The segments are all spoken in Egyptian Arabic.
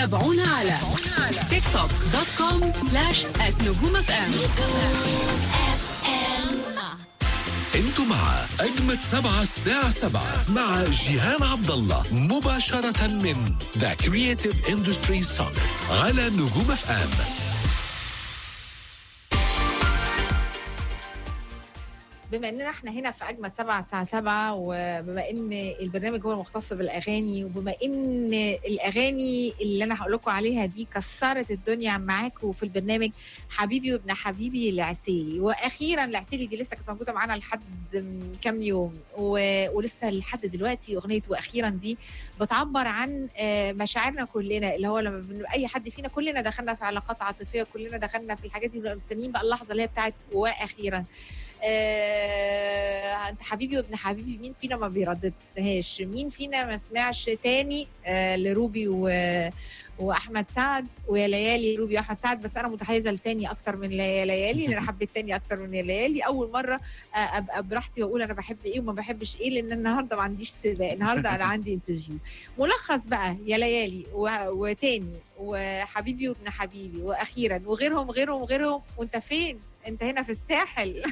تابعونا على تيك توك دوت كوم سلاش نجوم اف ام انتوا مع اجمد سبعة الساعة سبعة مع جيهان عبد الله مباشرة من ذا كرييتيف اندستري Summit على نجوم اف ام بما اننا احنا هنا في اجمد سبعة الساعه سبعة وبما ان البرنامج هو المختص بالاغاني وبما ان الاغاني اللي انا هقول لكم عليها دي كسرت الدنيا معاكم في البرنامج حبيبي وابن حبيبي العسيلي واخيرا العسيلي دي لسه كانت موجوده معانا لحد من كام يوم و... ولسه لحد دلوقتي اغنيه واخيرا دي بتعبر عن آه، مشاعرنا كلنا اللي هو لما بن... اي حد فينا كلنا دخلنا في علاقات عاطفيه كلنا دخلنا في الحاجات دي ونبقى مستنيين بقى اللحظه اللي هي بتاعت واخيرا آه، انت حبيبي وابن حبيبي مين فينا ما بيرددهاش مين فينا ما سمعش تاني آه، لروبي و... واحمد سعد ويا ليالي روبي واحمد سعد بس انا متحيزه لتاني اكتر من يا ليالي لان انا حبيت تاني اكتر من يا ليالي اول مره آه، ابقى براحتي واقول انا بحب ايه وما بحبش ايه لان النهارده ما عنديش سباق النهارده انا عندي انترفيو ملخص بقى يا ليالي و... وتاني وحبيبي وابن حبيبي واخيرا وغيرهم غيرهم غيرهم وانت فين انت هنا في الساحل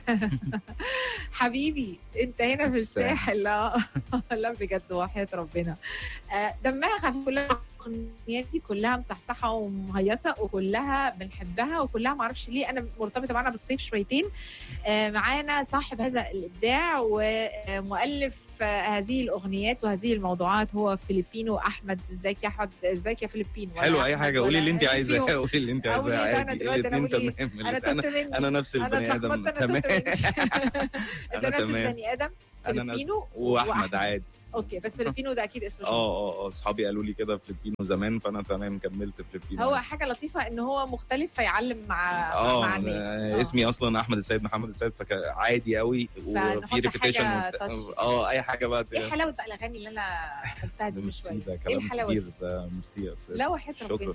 حبيبي انت هنا في الساحل لا لا بجد وحياة ربنا آه، دمها خفيف كلها الاغنيات دي كلها مصحصحه ومهيصه وكلها بنحبها وكلها معرفش ليه انا مرتبطه معانا بالصيف شويتين آه، معانا صاحب هذا الابداع ومؤلف آه، هذه الاغنيات وهذه الموضوعات هو فيليبينو احمد ازيك يا احمد ازيك يا فيليبينو ولا حلو اي أحمد حاجه قولي ولا اللي انت أي عايزاه فيهم. قولي اللي انت أقول عايزاه إيه؟ أنا عادي دلوقتي أنا الاثنين أقول إيه؟ تمام انا الاتنين- تهت انا مني انا نفس انا البني ادم اتلخبطت انا تمام تهت مني انت أنا نفس تمام. البني ادم انا نفس فيليبينو واحمد عادي اوكي بس فيليبينو ده اكيد اسمه اه اه اه اصحابي قالوا لي كده فلبينو زمان فانا تمام كملت فلبينو هو حاجه لطيفه ان هو مختلف فيعلم مع اه مع الناس أنا آه. اسمي اصلا احمد السيد محمد السيد فعادي قوي فنحط وفي ريبيتيشن حاجة touch. اه اي حاجه بقى ايه حلاوه بقى الاغاني اللي انا قلتها دي من ميرسي شويه ده ايه كلام الحلاوه كتير دي ده ميرسي يا استاذ لا وحياه ربنا شكرا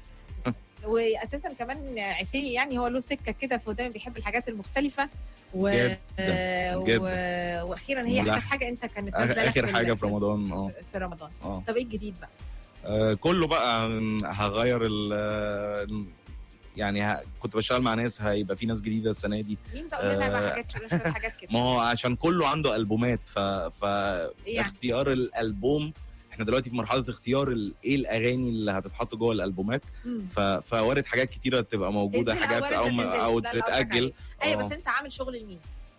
واساسا كمان عسيلي يعني هو له سكه كده فهو دايما بيحب الحاجات المختلفه و... جداً، آه، و... جداً. واخيرا هي ملح. احدث حاجه انت كانت نازله لك اخر حاجه ال- في رمضان اه في رمضان اه طب ايه الجديد بقى؟ آه، كله بقى هغير ال يعني ه- كنت بشتغل مع ناس هيبقى في ناس جديده السنه دي مين بقى قول لنا بقى آه، حاجات شويه حاجات كده ما هو عشان كله عنده البومات ف... يعني؟ فاختيار الالبوم احنا دلوقتي في مرحله اختيار ال- ايه الاغاني اللي هتتحط جوه الالبومات مم. ف... فوارد حاجات كتيره تبقى موجوده تنزل حاجات أو وارد او ما م- تنزلش، او ده اللي قصدك تتاجل ايوه آه. بس انت عامل شغل لمين؟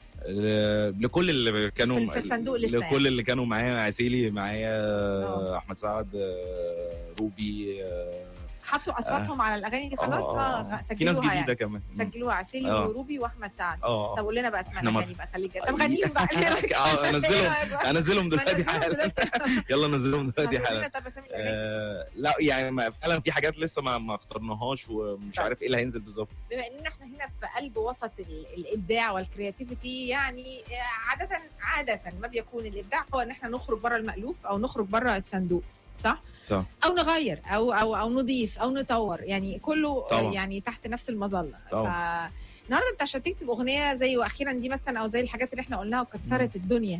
ل- لكل اللي كانوا في- في الصندوق لسه يعني. لكل اللي كانوا معايا عسيلي معايا آه. احمد سعد آه، روبي آه، حطوا اصواتهم على الاغاني دي خلاص آه، اه آه. سجلوها في ناس جديده يعني. كمان سجلوها عسيلي آه. وروبي واحمد سعد اه طب قول لنا بقى اسمع إحنا الاغاني مر- بقى خليك طب غنيهم بقى آه، انزلهم انزلهم دلوقتي نزلهم حالا دلوقتي. يلا نزلهم دلوقتي هتقول لنا حالا طب اسامي الاغاني آه لا يعني ما- فعلا في حاجات لسه ما ما اخترناهاش ومش طيب. عارف ايه اللي هينزل بالظبط بما اننا احنا هنا في قلب وسط ال- الابداع والكرياتيفيتي يعني آه، عاده عاده ما بيكون الابداع هو ان احنا نخرج بره المالوف او نخرج بره الصندوق صح صح او نغير او او او نضيف او نطور يعني كله آه، طبعا. يعني تحت نفس المظله طبعا. فالنهارده انت عشان تكتب اغنيه زي واخيرا دي مثلا او زي الحاجات اللي احنا قلناها وكسرت الدنيا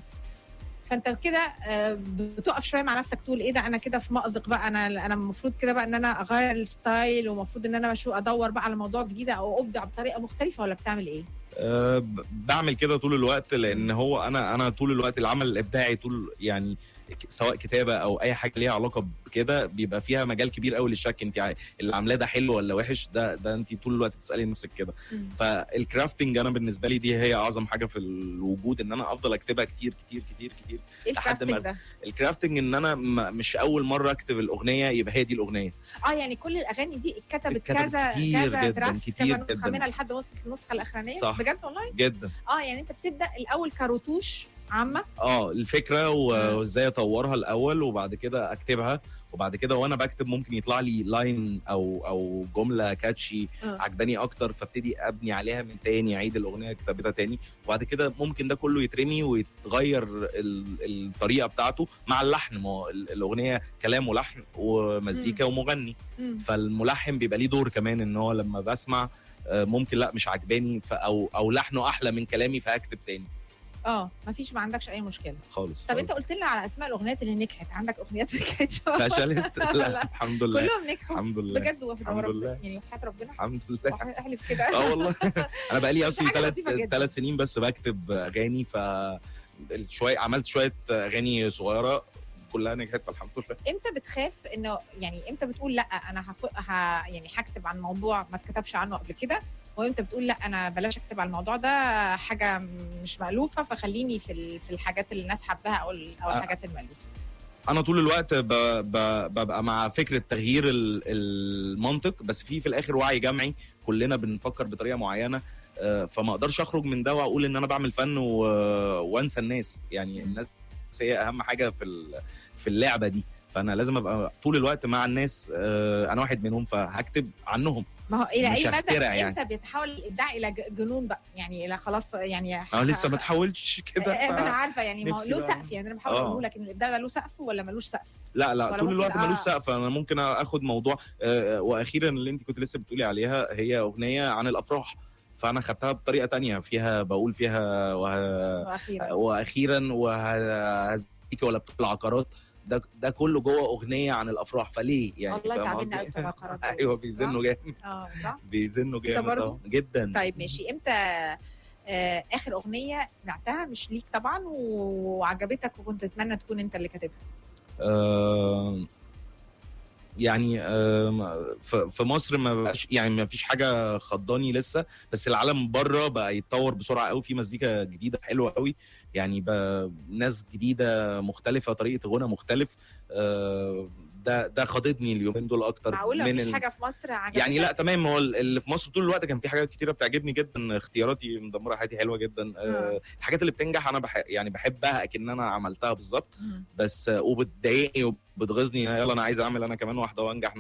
فانت كده آه، بتقف شويه مع نفسك تقول ايه ده انا كده في مأزق بقى انا انا المفروض كده بقى ان انا اغير الستايل ومفروض ان انا شو ادور بقى على موضوع جديد او ابدع بطريقه مختلفه ولا بتعمل ايه؟ أه ب- بعمل كده طول الوقت لان هو انا انا طول الوقت العمل الابداعي طول يعني ك- سواء كتابه او اي حاجه ليها علاقه بكده بيبقى فيها مجال كبير قوي للشك انت ع- اللي عاملاه ده حلو ولا وحش ده ده انت طول الوقت تسالي نفسك كده مم. فالكرافتنج انا بالنسبه لي دي هي اعظم حاجه في الوجود ان انا افضل اكتبها كتير كتير كتير كتير ايه لحد ما- الكرافتنج ده؟ الكرافتنج ان انا م- مش اول مره اكتب الاغنيه يبقى هي دي الاغنيه اه يعني كل الاغاني دي اتكتبت اتكتبت كذا كتير كذا جداً، درافت كتير كذا نسخه جداً. منها لحد وصلت النسخه الاخرانيه صح. بجد والله جدا اه يعني انت بتبدا الاول كروتوش عامه اه الفكره و- آه. وازاي اطورها الاول وبعد كده اكتبها وبعد كده وانا بكتب ممكن يطلع لي لاين او او جمله كاتشي آه. عجباني اكتر فابتدي ابني عليها من تاني اعيد الاغنيه كتابتها تاني وبعد كده ممكن ده كله يترمي ويتغير ال- الطريقه بتاعته مع اللحن ما هو ال- الاغنيه كلام ولحن ومزيكا ومغني مم. فالملحن بيبقى ليه دور كمان ان هو لما بسمع آه، ممكن لا مش عجباني ف- او او لحنه احلى من كلامي فاكتب تاني اه مفيش ما عندكش اي مشكله خالص طب انت قلت لنا على اسماء الاغنيات اللي نجحت عندك اغنيات نجحت فشلت لا. لا الحمد لله كلهم نجحوا الحمد لله بجد وفي الحمد ربنا لله. يعني وحياه ربنا الحمد لله احلف كده اه والله انا بقى لي دي اصلي حاجة ثلاث لطيفة جدا. ثلاث سنين بس بكتب اغاني ف شويه عملت شويه اغاني صغيره كلها نجحت فالحمد لله امتى بتخاف انه يعني امتى بتقول لا انا هف... ه... يعني هكتب عن موضوع ما اتكتبش عنه قبل كده وامتى بتقول لا انا بلاش اكتب على الموضوع ده حاجه مش مالوفه فخليني في ال... في الحاجات اللي الناس حباها او ال... او أه. الحاجات المالوفه انا طول الوقت ب... ب... ببقى مع فكره تغيير ال- المنطق بس في في الاخر وعي جمعي كلنا بنفكر بطريقه معينه آه، فما اقدرش اخرج من ده واقول ان انا بعمل فن و... وانسى الناس يعني الناس هي اهم حاجه في ال... في اللعبه دي فانا لازم ابقى طول الوقت مع الناس آه، انا واحد منهم فهكتب عنهم ما هو الى مش اي مدى هخترع يعني. امتى بيتحول الابداع الى ج- جنون بقى يعني الى خلاص يعني انا لسه ما تحاولش كده آه، ما انا ف... عارفه يعني ما هو نفسي له بقى. سقف يعني انا بحاول آه. اقول لك ان الابداع ده له سقف ولا ملوش سقف لا لا ولا طول ممكن الوقت ملوش آه. سقف انا ممكن اخد موضوع آه، واخيرا اللي انت كنت لسه بتقولي عليها هي اغنيه عن الافراح فانا خدتها بطريقه تانية فيها بقول فيها وه... واخيرا واخيرا وهزيكي ولا بتوع العقارات ده ده كله جوه اغنيه عن الافراح فليه يعني والله فاهم تعبنا قصدي؟ قوي بتوع العقارات دول. ايوه صح؟ بيزنوا جامد اه صح بيزنوا جامد برضو؟ آه، جدا طيب ماشي امتى آه اخر اغنيه سمعتها مش ليك طبعا وعجبتك وكنت تتمنى تكون انت اللي كاتبها آه، يعني آه، ف- في مصر ما بقاش يعني ما فيش حاجه خضاني لسه بس العالم بره بقى يتطور بسرعه قوي في مزيكا جديده حلوه قوي يعني بقى ناس جديده مختلفه طريقه غنى مختلف آه، ده ده خاضدني اليومين دول اكتر معقوله من مفيش ال- حاجه في مصر عجبتك يعني لا تمام هو اللي في مصر طول الوقت كان في حاجات كتيره بتعجبني جدا اختياراتي مدمره حياتي حلوه جدا آه، الحاجات اللي بتنجح انا بح يعني بحبها اكن انا عملتها بالظبط مم. بس آه، وبتضايقني وبتغيظني يلا انا عايز اعمل انا كمان واحده وانجح